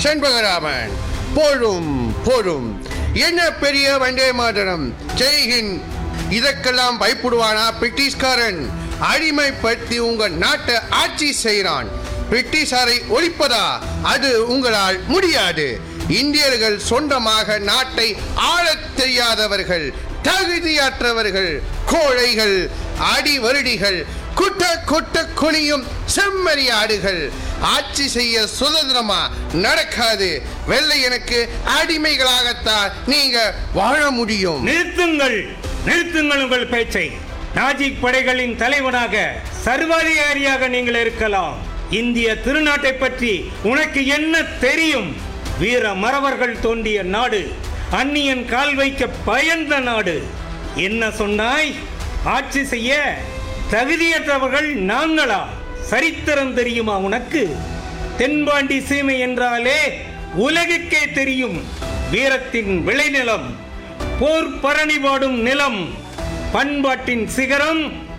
செண்பகராமன் போடும் போடும் என்ன பெரிய வண்டே மாதரம் ஜெய்ஹிந்த் இதற்கெல்லாம் பயப்படுவானா பிரிட்டிஷ்காரன் அடிமைப்படுத்தி உங்க நாட்டை ஆட்சி செய்கிறான் பிரிட்டிஷாரை ஒழிப்பதா அது உங்களால் முடியாது இந்தியர்கள் சொந்தமாக நாட்டை ஆளத் தெரியாதவர்கள் தகுதியற்றவர்கள் கோழைகள் அடி வருடிகள் குட்ட குட்ட குனியும் செம்மறியாடுகள் ஆட்சி செய்ய சுதந்திரமா நடக்காது வெள்ளையனுக்கு அடிமைகளாகத்தான் நீங்க வாழ முடியும் நிறுத்துங்கள் நிறுத்துங்கள் உங்கள் பேச்சை நாஜிக் படைகளின் தலைவனாக சர்வாதிகாரியாக நீங்கள் இருக்கலாம் இந்திய திருநாட்டை பற்றி உனக்கு என்ன தெரியும் வீர மறவர்கள் தோண்டிய நாடு அந்நியன் கால் வைக்க பயந்த நாடு என்ன சொன்னாய் ஆட்சி செய்ய தகுதியற்றவர்கள் நாங்களா சரித்திரம் தெரியுமா உனக்கு தென்பாண்டி சீமை என்றாலே உலகுக்கே தெரியும் வீரத்தின் விளைநிலம் போர் பரணி பாடும் நிலம் பண்பாட்டின் சிகரம்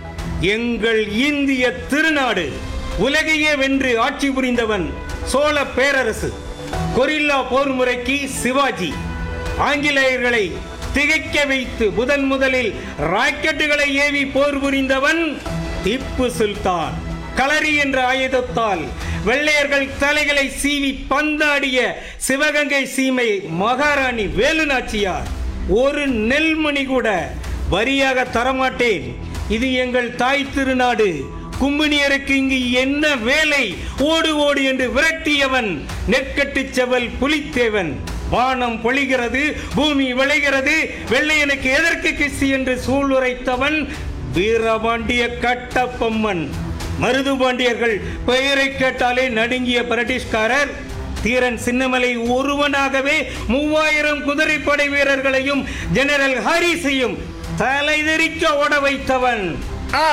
எங்கள் இந்திய திருநாடு உலகையே வென்று ஆட்சி புரிந்தவன் சோழ பேரரசு கொரில்லா போர் முறைக்கு சிவாஜி ஆங்கிலேயர்களை திகைக்க வைத்து முதன் முதலில் ராக்கெட்டுகளை ஏவி போர் புரிந்தவன் திப்பு சுல்தான் களரி என்ற ஆயுதத்தால் வெள்ளையர்கள் தலைகளை சீவி பந்தாடிய சிவகங்கை சீமை மகாராணி வேலுநாச்சியார் ஒரு நெல்மணி கூட வரியாக தரமாட்டேன் இது எங்கள் தாய் திருநாடு கும்பினியருக்கு இங்கு என்ன வேலை ஓடு ஓடு என்று விரட்டியவன் நெற்கட்டுச் செவல் புலித்தேவன் வானம் பொழிகிறது பூமி விளைகிறது வெள்ளையனுக்கு எதற்கு கிசி என்று சூளுரைத்தவன் வீரபாண்டிய கட்டப்பொம்மன் மருது பாண்டியர்கள் பெயரை கேட்டாலே நடுங்கிய பிரிட்டிஷ்காரர் தீரன் சின்னமலை ஒருவனாகவே மூவாயிரம் குதிரைப்படை வீரர்களையும் ஜெனரல் ஹாரிஸையும் தலைதெறிக்க ஓட வைத்தவன் ஆ,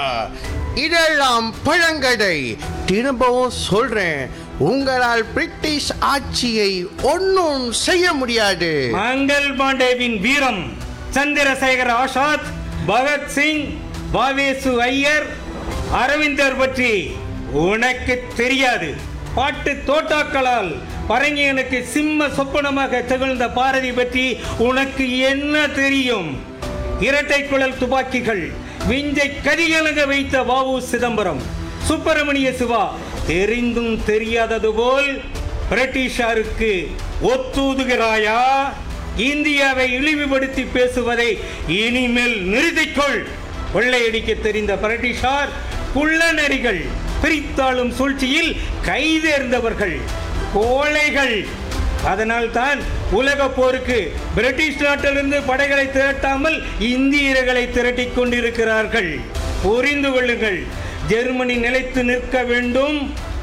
இதெல்லாம் பழங்கதை திரும்பவும் சொல்றேன் உங்களால் பிரிட்டிஷ் ஆட்சியை ஒன்றும் செய்ய முடியாது மங்கள் பாண்டேவின் வீரம் சந்திரசேகர் ஆசாத் பகத்சிங் பாவேசு ஐயர் அரவிந்தர் பற்றி உனக்கு தெரியாது பாட்டு தோட்டாக்களால் பரங்கியனுக்கு சிம்ம சொப்பனமாக திகழ்ந்த பாரதி பற்றி உனக்கு என்ன தெரியும் இரட்டை குழல் துப்பாக்கிகள் விஞ்சை கதிகலங்க வைத்த வாவு சிதம்பரம் சுப்பிரமணிய சிவா தெரிந்தும் தெரியாதது போல் பிரிட்டிஷாருக்கு ஒத்தூதுகிறாயா இந்தியாவை இழிவுபடுத்தி பேசுவதை இனிமேல் நிறுத்திக்கொள் கொள்ளையடிக்க தெரிந்த பிரிட்டிஷார் குள்ளநரிகள் பிரித்தாளும் சூழ்ச்சியில் கைதேர்ந்தவர்கள் கோழைகள் அதனால் தான் உலக போருக்கு பிரிட்டிஷ் நாட்டிலிருந்து படைகளை திரட்டாமல் இந்தியர்களை திரட்டிக் கொண்டிருக்கிறார்கள் புரிந்து கொள்ளுங்கள் ஜெர்மனி நிலைத்து நிற்க வேண்டும்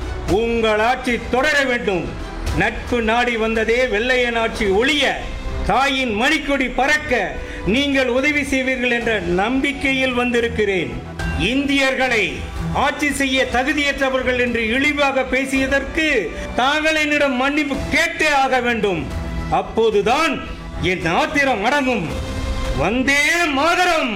உங்கள் ஆட்சி தொடர வேண்டும் நட்பு நாடி வந்ததே வெள்ளையன் ஆட்சி ஒழிய தாயின் மணிக்கொடி பறக்க நீங்கள் உதவி செய்வீர்கள் என்ற நம்பிக்கையில் வந்திருக்கிறேன் இந்தியர்களை ஆட்சி செய்ய தகுதியற்றவர்கள் என்று இழிவாக பேசியதற்கு தாங்கள் என்னிடம் மன்னிப்பு கேட்டே ஆக வேண்டும் அப்போதுதான் என் ஆத்திரம் அடங்கும் வந்தே மாதரம்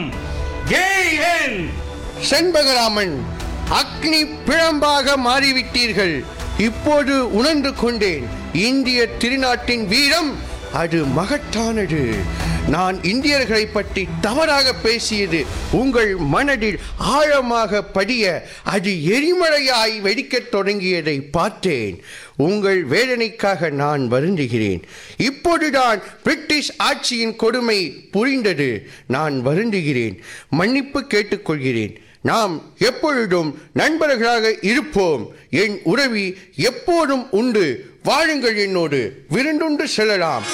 ஜெய் ஹிந்த் செண்பகராமன் அக்னி பிழம்பாக மாறிவிட்டீர்கள் இப்போது உணர்ந்து கொண்டேன் இந்திய திருநாட்டின் வீரம் அது மகத்தானது நான் இந்தியர்களை பற்றி தவறாக பேசியது உங்கள் மனதில் ஆழமாக படிய அது எரிமலையாய் வெடிக்கத் தொடங்கியதை பார்த்தேன் உங்கள் வேதனைக்காக நான் வருந்துகிறேன் இப்போதுதான் பிரிட்டிஷ் ஆட்சியின் கொடுமை புரிந்தது நான் வருந்துகிறேன் மன்னிப்பு கேட்டுக்கொள்கிறேன் நாம் எப்பொழுதும் நண்பர்களாக இருப்போம் என் உறவி எப்போதும் உண்டு வாழுங்கள் என்னோடு விருந்துண்டு செல்லலாம்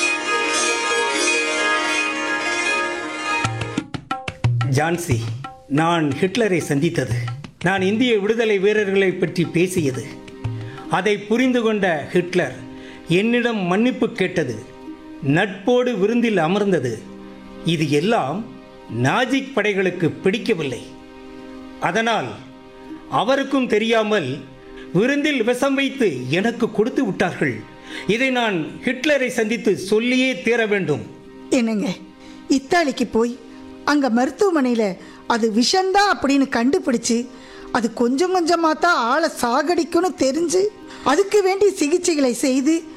ஜான்சி நான் ஹிட்லரை சந்தித்தது நான் இந்திய விடுதலை வீரர்களை பற்றி பேசியது அதை புரிந்து கொண்ட ஹிட்லர் என்னிடம் மன்னிப்பு கேட்டது நட்போடு விருந்தில் அமர்ந்தது இது எல்லாம் நாஜிக் படைகளுக்கு பிடிக்கவில்லை அதனால் அவருக்கும் தெரியாமல் விருந்தில் விஷம் வைத்து எனக்கு கொடுத்து விட்டார்கள் இதை நான் ஹிட்லரை சந்தித்து சொல்லியே தீர வேண்டும் என்னங்க இத்தாலிக்கு போய் அங்க மருத்துவமனையில அது விஷம்தான் அப்படின்னு கண்டுபிடிச்சு அது கொஞ்சம் கொஞ்சமாக தான் ஆளை சாகடிக்கும்னு தெரிஞ்சு அதுக்கு வேண்டி சிகிச்சைகளை செய்து